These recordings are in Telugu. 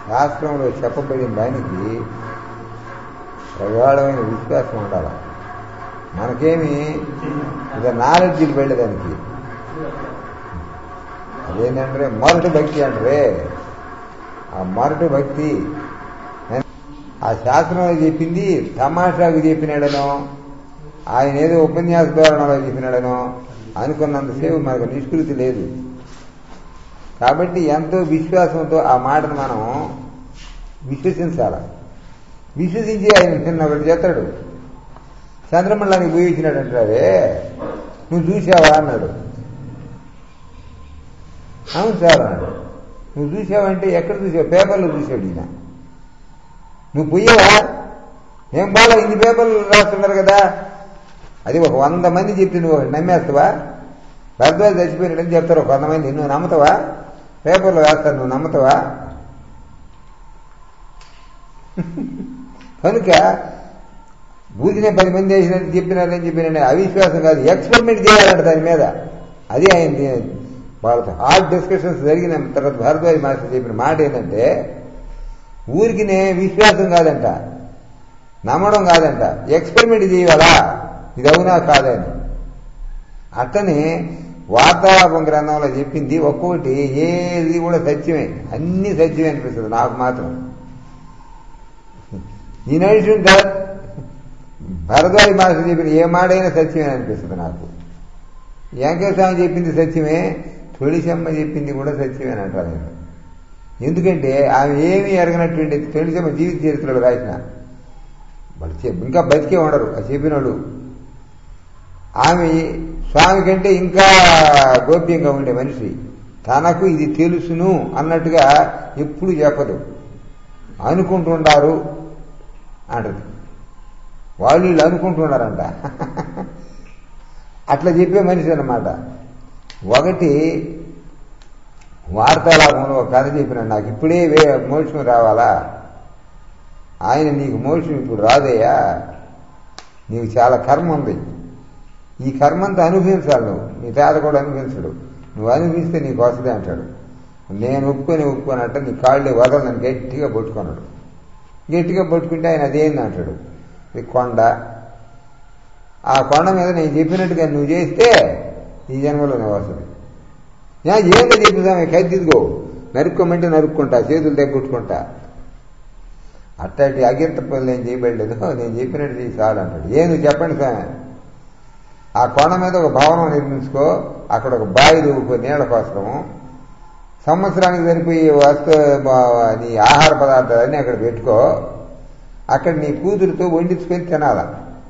శాస్త్రంలో చెప్పబడిన దానికి ప్రగాఢమైన విశ్వాసం ఉండాలి మనకేమి ఇక నాలెడ్జ్ వెళ్ళేదానికి అదేంటంటే మొరటి భక్తి అంటారే ఆ మొరటి భక్తి ఆ శాస్త్రంలో చెప్పింది తమాషాకు చెప్పినాడనో ఆయన ఏదో ఉపన్యాస ధోరణలో చెప్పినాడనో అనుకున్నంతసేపు మనకు నిష్కృతి లేదు కాబట్టి ఎంతో విశ్వాసంతో ఆ మాటను మనం విశ్వసించాల విశ్వసించి ఆయన నిన్న ఒకటి చేస్తాడు చంద్రమండలానికి పోయి ఇచ్చినాడు అంటారే నువ్వు చూసావా అన్నాడు అవును సార్ అన్నాడు నువ్వు చూసావంటే ఎక్కడ చూసావు పేపర్లో చూసాడు ఈయన నువ్వు పోయావా ఏం బాగా ఇన్ని పేపర్లు రాస్తున్నారు కదా అది ఒక వంద మంది చెప్తే నువ్వు నమ్మేస్తావా భరద్వాజ్ చచ్చిపోయినాడని చెప్తారు ఒక వంద మంది నువ్వు నమ్ముతావా పేపర్లో రాస్తారు నువ్వు నమ్ముతావా కనుక బూదినే పది మంది వేసినట్టు చెప్పినారని చెప్పిన అవిశ్వాసం కాదు ఎక్స్పెరిమెంట్ చేయాలంట దాని మీద అది ఆయన వాళ్ళతో హార్డ్ డిస్కషన్స్ జరిగిన తర్వాత భారద్వాజ్ మాస్టర్ చెప్పిన మాట ఏంటంటే ఊరికినే విశ్వాసం కాదంట నమ్మడం కాదంట ఎక్స్పెరిమెంట్ చేయాలా ఇది అవునా కాదని అట్టని వార్తాలాపం గ్రంథంలో చెప్పింది ఒక్కొక్కటి ఏది కూడా సత్యమే అన్ని సత్యమే అనిపిస్తుంది నాకు మాత్రం ఈ నైషన్ కాదు భరద్వాజ మాస్టర్ చెప్పిన ఏ మాటైనా సత్యమే అనిపిస్తుంది నాకు వెంకటస్వామి చెప్పింది సత్యమే తొలిసమ్మ చెప్పింది కూడా సత్యమే అని అంటారు నేను ఎందుకంటే ఆమె ఏమీ ఎరగనటువంటి తొలిసమ్మ జీవిత చరిత్రలో రాసిన వాళ్ళు ఇంకా బతికే ఉండరు ఆ చెప్పినోడు ఆమె స్వామి కంటే ఇంకా గోప్యంగా ఉండే మనిషి తనకు ఇది తెలుసును అన్నట్టుగా ఎప్పుడు చెప్పదు అనుకుంటుండారు అంటది వాళ్ళు వీళ్ళు అనుకుంటున్నారంట అట్లా చెప్పే మనిషి అన్నమాట ఒకటి వార్తాలాపంలో ఒక కథ చెప్పినాడు నాకు ఇప్పుడే వే మోక్షం రావాలా ఆయన నీకు మోక్షం ఇప్పుడు రాదయ్యా నీకు చాలా కర్మ ఉంది ఈ కర్మంతా అనుభవించాలి నువ్వు నీ తాత కూడా అనుభవించడు నువ్వు అనుభవిస్తే నీకు వస్తుంది అంటాడు నేను ఒప్పుకొని ఒప్పుకోనట్ట నీ కాళ్ళు వదలని గట్టిగా పట్టుకున్నాడు గట్టిగా పట్టుకుంటే ఆయన అదేంది అంటాడు ఇది కొండ ఆ కొండ మీద నేను చెప్పినట్టుగా నువ్వు చేస్తే ఈ జన్మలోనే వస్తుంది ఏంటో చెప్తామే కత్తిదిగో నరుక్కోమంటే నరుక్కుంటా చేతులు తగ్గుట్టుకుంటా అట్లాంటి అగిరిత పనులు నేను చేయబడలేదు నేను చెప్పినట్టు చేసి చాలు అంటాడు ఏంది చెప్పండి స్వామి ఆ కొండ మీద ఒక భవనం నిర్మించుకో అక్కడ ఒక బావి దూకో నీళ్ళ కోసము సంవత్సరానికి సరిపోయే వస్తు నీ ఆహార పదార్థాలన్నీ అక్కడ పెట్టుకో అక్కడ నీ కూతురుతో వండించుకొని తినాల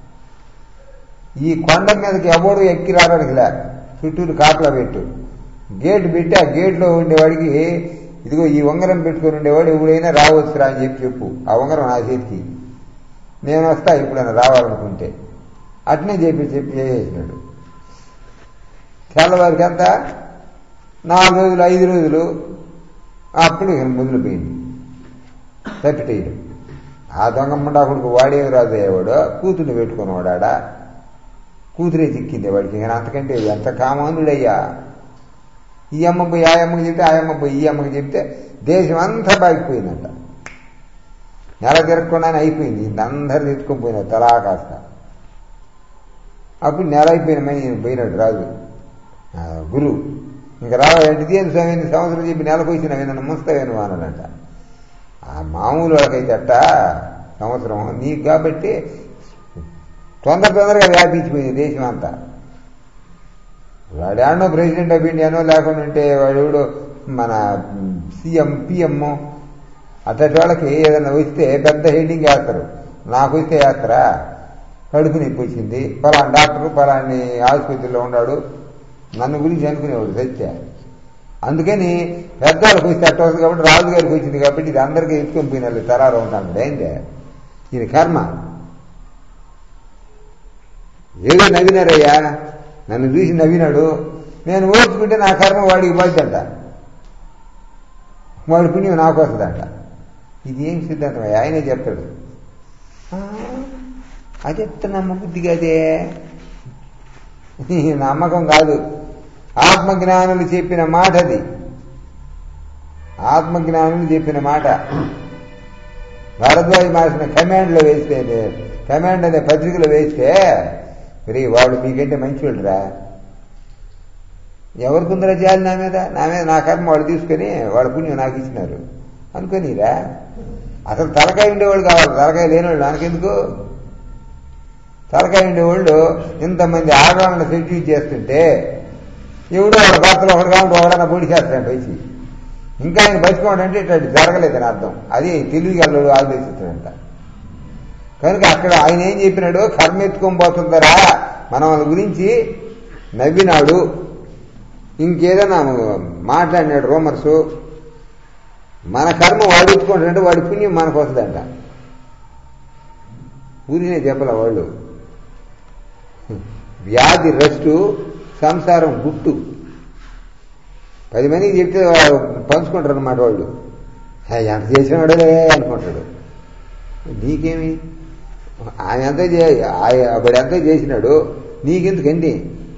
ఈ కొండ మీదకి ఎవడు ఎక్కి రావడానికి లే చుట్టూరు కాపలా పెట్టు గేట్ పెట్టి ఆ గేట్లో ఉండేవాడికి ఇదిగో ఈ ఉంగరం పెట్టుకుని ఉండేవాడు ఎప్పుడైనా రావచ్చురా అని చెప్పి చెప్పు ఆ ఉంగరం నా చేతికి నేను వస్తా ఎప్పుడైనా రావాలనుకుంటే అట్నే చెప్పి చెప్పి చేసేసినాడు తెల్లవారికి అంతా నాలుగు రోజులు ఐదు రోజులు అప్పుడు మొదలుపోయింది తప్పిటేయడం ఆ దొంగ ముండాకుడికి వాడేమి రాదు అయ్యేవాడు కూతుర్ని పెట్టుకునేవాడా కూతురే చిక్కింది వాడికి ఇంకా అంతకంటే ఎంత కామానుడయ్యా ఈ అమ్మ పోయి ఆ అమ్మకి చెప్తే ఆ అమ్మ పోయి ఈ అమ్మకి చెప్తే దేశం అంతా బాగిపోయిందంట నెల తిరగకుండానే అయిపోయింది అందరు తెచ్చుకొని పోయినారు తలా కాస్త అప్పుడు నెల అయిపోయిన మని పోయినాడు రాజు గురువు ఇంకా రావు ఏంటిది స్వామి సంవత్సరం చెప్పి నెలకు వచ్చిన నన్ను ముస్తావేను అన్నాడంట ఆ మామూలు వాళ్ళకైతే అట్ట సంవత్సరం నీకు కాబట్టి తొందర తొందరగా వ్యాపించిపోయింది దేశం అంతా వాడాడో ప్రెసిడెంట్ ఆఫ్ ఇండియానో లేకుండా ఉంటే వాడు మన సీఎం పిఎం అట్లాంటి వాళ్ళకి ఏదైనా వస్తే పెద్ద హెడ్డింగ్ వేస్తారు నాకు వస్తే వేస్తారా కడుపు నొప్పి వచ్చింది పలానా డాక్టర్ పలాని ఆసుపత్రిలో ఉన్నాడు నన్ను గురించి అనుకునేవాడు సత్య అందుకని పెద్దవాళ్ళకి వస్తే అట్ట వస్తుంది కాబట్టి రాజుగారికి వచ్చింది కాబట్టి ఇది అందరికీ ఎత్తుకొని పోయినారు తరారు ఉంటాను ఏంటి ఇది కర్మ ఏదో నవ్వినారయ్యా నన్ను చూసి నవ్వినాడు నేను ఓర్చుకుంటే నా కర్మ వాడికి పోద్దంట వాడి పుణ్యం నాకు వస్తుందంట ఇది ఏం సిద్ధాంతం ఆయనే చెప్తాడు అది ఎత్త నమ్మబుద్ధి కదే నమ్మకం కాదు ఆత్మజ్ఞానులు చెప్పిన మాట అది ఆత్మజ్ఞానం చెప్పిన మాట భారద్వాజ మాసిన కమాండ్లో వేస్తే కమాండ్ అనే పత్రికలో వేస్తే మరి వాడు మీకంటే మంచివాళ్ళురా ఎవరికి ఉందిరా జాలి నా మీద నా మీద నా కర్మ వాడు తీసుకొని వాడు పుణ్యం నాకు ఇచ్చినారు అనుకోనిరా అసలు తలకాయ ఉండేవాళ్ళు కావాలి తలకాయ లేనివాళ్ళు నాకెందుకు తలకాయ ఉండేవాళ్ళు ఇంతమంది ఆడవాళ్ళని సెడ్యూట్ చేస్తుంటే ఎవడో ఒక భర్తలు ఒకటి కాబట్టి ఒకడన్నా పొడి చేస్తాడు వచ్చి ఇంకా ఆయన బతికోవడం అంటే ఇట్లా జరగలేదని అర్థం అది తెలివిగలడు ఆలోచిస్తాడంట కనుక అక్కడ ఆయన ఏం చెప్పినాడు కర్మ ఎత్తుకొని పోతుందరా మనం వాళ్ళ గురించి నవ్వినాడు ఇంకేదైనా మాట్లాడినాడు రోమర్సు మన కర్మ వాడు ఎత్తుకుంటాడంటే వాడి పుణ్యం మనకు వస్తుందంట ఊరినే చెప్పల వాళ్ళు వ్యాధి రెస్టు సంసారం గుట్టు పది మందికి చెప్తే పంచుకుంటారు అన్నమాట వాళ్ళు ఎంత చేసినాడే అనుకుంటాడు నీకేమి ఆయన ఎంత అప్పుడు ఎంత చేసినాడు నీకెందుకండి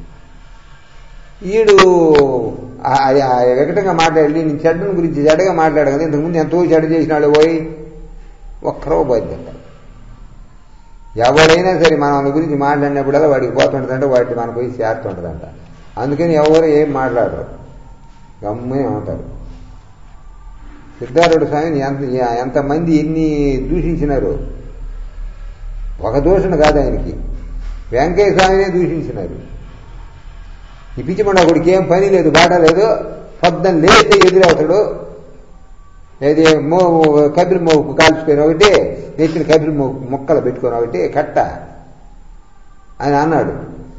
ఈడు వికటంగా మాట్లాడి నేను చెడ్డని గురించి చెడ్డగా మాట్లాడు కదా ఇంతకుముందు ఎంతో చెడ్డ చేసినాడు పోయి ఒక్కరో పోయింది ఎవడైనా సరే మనం వాళ్ళ గురించి మాట్లాడినప్పుడల్లా వాడికి పోతుంటుందంటే వాటిని మనకు పోయి చేరుతుంటుందంట అందుకని ఎవరు ఏం మాట్లాడరు గమ్మే ఉంటారు సిద్ధార్థుడు స్వామిని ఎంత ఎంతమంది ఎన్ని దూషించినారు ఒక దూషణ కాదు ఆయనకి వెంకయ్య స్వామినే దూషించినారు ఈ పిచ్చిమండ ఒకడికి ఏం పని లేదు బాట లేదు పొద్దున్న లేస్తే ఎదురవుతాడు ఏది మో కబిరి మోపు కాల్చుకొని ఒకటి నెత్తిన కబిరి మో మొక్కలు పెట్టుకొని ఒకటి కట్ట అని అన్నాడు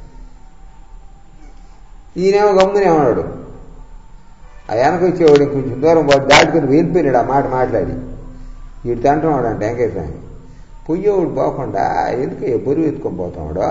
ఈయనేమో గమ్మునే అన్నాడు ఆ వెనక వచ్చేవాడు కొంచెం దూరం వాడు దాటుకుని వెళ్ళిపోయినాడు ఆ మాట మాట్లాడి వీడు తంటున్నాడు అంటే వెంకటేశ్వరాన్ని పొయ్యేవాడు పోకుండా ఎందుకు బరువు ఎత్తుకొని పోతాడు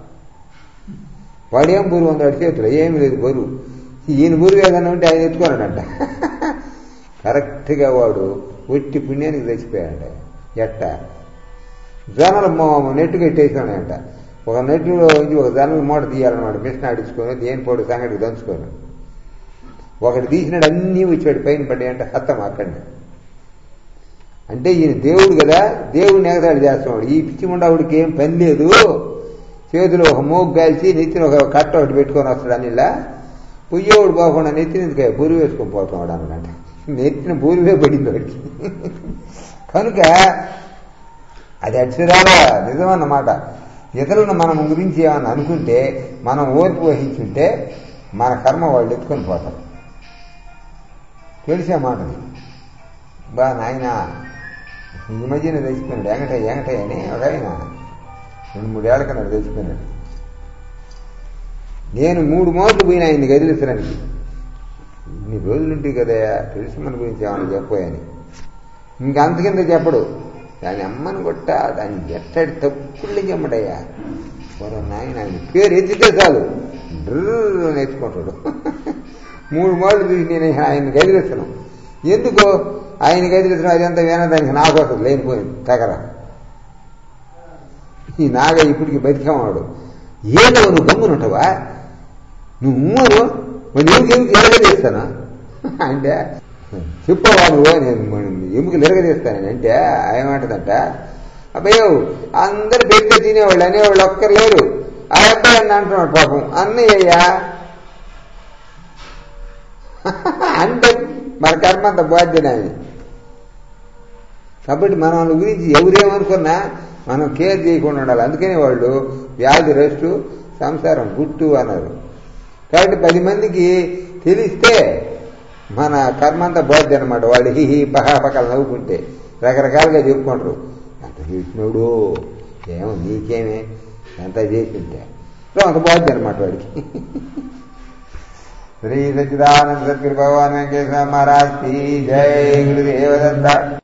వాడేం బరువు ఉన్నాడు చేతులు ఏమి లేదు బరువు ఈయన బరువు ఏదన్నా ఉంటే ఆయన ఎత్తుకోనాడంట కరెక్ట్గా వాడు ఒట్టి పుణ్యానికి చచ్చిపోయాడు ఎట్ట జొన్నలు నెట్టు కట్టేసాడంట ఒక నెట్టులో నుంచి ఒక జొన్నల మూట తీయాలన్నమాట మిషన్ ఆడించుకొని దేని పొడి సంగటికి దంచుకొని ఒకటి తీసినాడు అన్నీ వచ్చాడు పైన పడ్డాయంటే హత్తం అక్కడిని అంటే ఈయన దేవుడు కదా దేవుడిని ఎగతాడు చేస్తున్నాడు ఈ పిచ్చి ముండావుడికి ఏం పని లేదు చేతిలో ఒక మోగు కాల్చి నెత్తిన ఒక కట్ట ఒకటి పెట్టుకొని వస్తాడు అనిలా పొయ్యేవాడు పోకుండా నెత్తిన ఎందుకు బురువు వేసుకొని పోతున్నాడు అనమాట నెత్తిన బూరువే పడింది వాడికి కనుక అది అక్షరాల నిజమన్నమాట ఇతరులను మనం గురించి ఏమన్నా అనుకుంటే మనం ఓర్పు వహించుంటే మన కర్మ వాళ్ళు ఎత్తుకొని పోతారు తెలిసే మాటని బా నాయన ఈ మధ్యన తెచ్చిపోయినాడు ఎంగటయ్య ఎంగటయ్య అని ఒక ఆయన రెండు మూడేళ్ల కన్నా తెచ్చిపోయినాడు నేను మూడు మోట్లు పోయినా ఆయన్ని గదిలించడానికి ఇన్ని రోజులుంటే కదా తెలిసి మన గురించి ఏమన్నా చెప్పాయని ఇంక అంతకింద చెప్పడు దాని అమ్మని కొట్ట దాన్ని ఎట్టడి తప్పుళ్ళు చెమ్మటయ్యా మరో నాయన ఆయన పేరు ఎత్తితే చాలు డ్రర్ నేర్చుకుంటాడు మూడు మాటలు చూసి నేను ఆయన గదిలిస్తాను ఎందుకు ఆయన గదిలిస్తాను అదంతా వినదానికి నాకు వస్తుంది లేనిపోయింది తగర ఈ నాగ ఇప్పటికి బతికేవాడు ఏదో నువ్వు గమ్మునుంటావా నువ్వు మూను మరి ఎముక ఎముక ఎరగదీస్తానా అంటే చెప్పవా నువ్వు నేను ఎముకలు ఎరగదీస్తానని అంటే ఏమంటదంట అబ్బయ్యో అందరు పెడితే తినేవాళ్ళు అనేవాళ్ళు ఒక్కరు లేరు ఆ అబ్బాయి అని అంటున్నాడు పాపం అన్నయ్యయ్యా అంటే మన కర్మ అంత బాధ్యత అని కాబట్టి మన వాళ్ళ గురించి ఎవరేమనుకున్నా మనం కేర్ చేయకుండా ఉండాలి అందుకనే వాళ్ళు వ్యాధి రెస్టు సంసారం గుట్టు అన్నారు కాబట్టి పది మందికి తెలిస్తే మన కర్మంతా బాధ్య అనమాట వాళ్ళు హిహి పహాపకాలు నవ్వుకుంటే రకరకాలుగా చెప్పుకుంటారు ఎంత చేసినాడు ఏమో నీకేమే ఎంత చేసింటే అంత బాధ్య అనమాట వాడికి శ్రీ సచిదానంద సద్గురు భగవాన్ వెంకటేశ్వర మహారాజ్ జై గురుదేవ దత్త